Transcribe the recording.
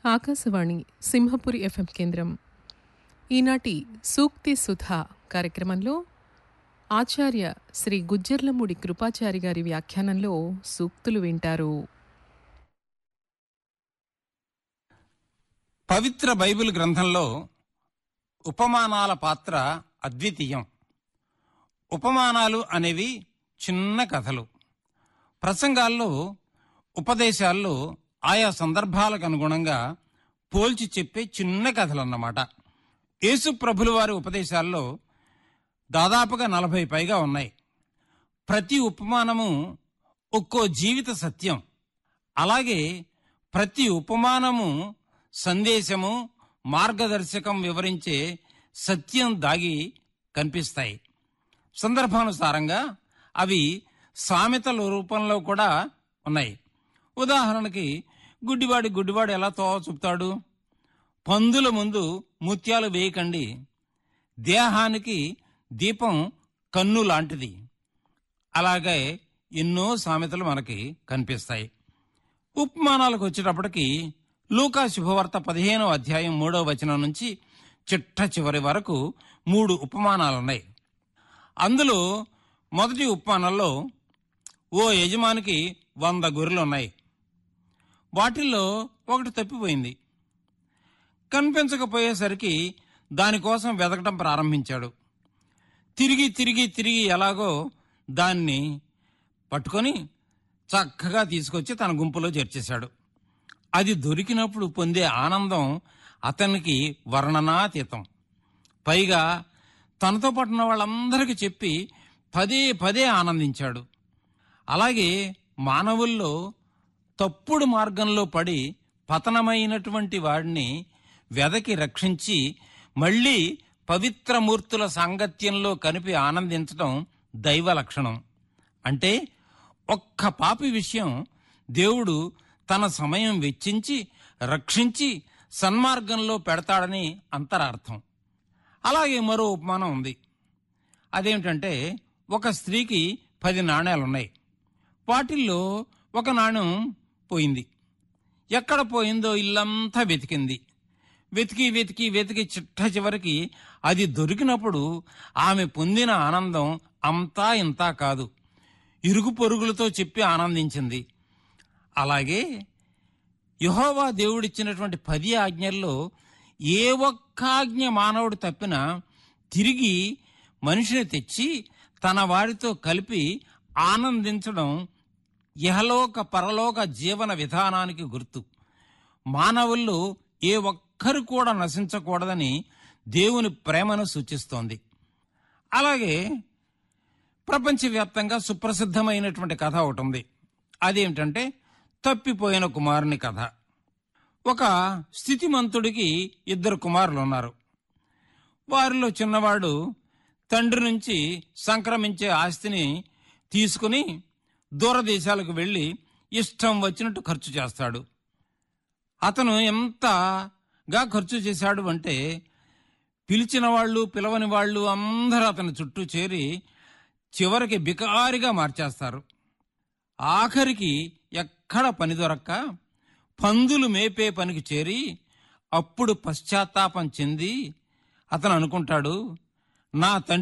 Akashvani Simhapuri FM కేంద్రం ఈనాటి సూక్తి సుధా కార్యక్రమంలో ఆచార్య శ్రీ గుజ్జర్లమూడి కృపాచారి గారి వ్యాఖ్యానంలో సూక్తులు వింటారు పవిత్ర బైబిల్ గ్రంథంలో ఉపమానాల పాత్ర అద్వితీయం ఉపమానాలు అనేవి చిన్న కథలు ప్రసంగాల్లో ఉపదేశాల్లో ఆయా సందర్భాలకు అనుగుణంగా పోల్చి చెప్పే చిన్న కథలన్నమాట యేసు ప్రభుల వారి ఉపదేశాల్లో దాదాపుగా నలభై పైగా ఉన్నాయి ప్రతి ఉపమానము ఒక్కో జీవిత సత్యం అలాగే ప్రతి ఉపమానము సందేశము మార్గదర్శకం వివరించే సత్యం దాగి కనిపిస్తాయి సందర్భానుసారంగా అవి సామెతల రూపంలో కూడా ఉన్నాయి ఉదాహరణకి గుడ్డివాడి గుడ్డివాడు ఎలా తోవ చూపుతాడు పందుల ముందు ముత్యాలు వేయకండి దేహానికి దీపం కన్ను లాంటిది అలాగే ఎన్నో సామెతలు మనకి కనిపిస్తాయి ఉపమానాలకు వచ్చేటప్పటికి లూకా శుభవార్త పదిహేనో అధ్యాయం మూడో వచనం నుంచి చిట్ట చివరి వరకు మూడు ఉపమానాలున్నాయి అందులో మొదటి ఉపమానంలో ఓ యజమానికి వంద గొర్రెలున్నాయి వాటిల్లో ఒకటి తప్పిపోయింది కనిపించకపోయేసరికి దానికోసం వెతకటం ప్రారంభించాడు తిరిగి తిరిగి తిరిగి ఎలాగో దాన్ని పట్టుకొని చక్కగా తీసుకొచ్చి తన గుంపులో చేర్చేశాడు అది దొరికినప్పుడు పొందే ఆనందం అతనికి వర్ణనాతీతం పైగా తనతో పట్టిన వాళ్ళందరికీ చెప్పి పదే పదే ఆనందించాడు అలాగే మానవుల్లో తప్పుడు మార్గంలో పడి పతనమైనటువంటి వాడిని వెదకి రక్షించి మళ్ళీ పవిత్రమూర్తుల సాంగత్యంలో కనిపి ఆనందించడం దైవ లక్షణం అంటే ఒక్క పాపి విషయం దేవుడు తన సమయం వెచ్చించి రక్షించి సన్మార్గంలో పెడతాడని అంతరార్థం అలాగే మరో ఉపమానం ఉంది అదేమిటంటే ఒక స్త్రీకి పది నాణేలున్నాయి వాటిల్లో ఒక నాణ్యం పోయింది ఎక్కడ పోయిందో ఇల్లంతా వెతికింది వెతికి వెతికి వెతికి చిట్ట చివరికి అది దొరికినప్పుడు ఆమె పొందిన ఆనందం అంతా ఇంతా కాదు ఇరుగు పొరుగులతో చెప్పి ఆనందించింది అలాగే యహోవా దేవుడిచ్చినటువంటి పది ఆజ్ఞల్లో ఏ ఒక్క ఆజ్ఞ మానవుడు తప్పినా తిరిగి మనిషిని తెచ్చి తన వారితో కలిపి ఆనందించడం ఇహలోక పరలోక జీవన విధానానికి గుర్తు మానవుల్లో ఏ ఒక్కరు కూడా నశించకూడదని దేవుని ప్రేమను సూచిస్తోంది అలాగే ప్రపంచవ్యాప్తంగా సుప్రసిద్ధమైనటువంటి కథ ఒకటి ఉంది అదేమిటంటే తప్పిపోయిన కుమారుని కథ ఒక స్థితిమంతుడికి ఇద్దరు కుమారులు ఉన్నారు వారిలో చిన్నవాడు తండ్రి నుంచి సంక్రమించే ఆస్తిని తీసుకుని దూరదేశాలకు వెళ్ళి ఇష్టం వచ్చినట్టు ఖర్చు చేస్తాడు అతను ఎంతగా ఖర్చు చేశాడు అంటే పిలిచిన వాళ్ళు పిలవని వాళ్ళు అందరూ అతని చుట్టూ చేరి చివరికి బికారిగా మార్చేస్తారు ఆఖరికి ఎక్కడ పని దొరక్క పందులు మేపే పనికి చేరి అప్పుడు పశ్చాత్తాపం చెంది అతను అనుకుంటాడు నా తండ్రి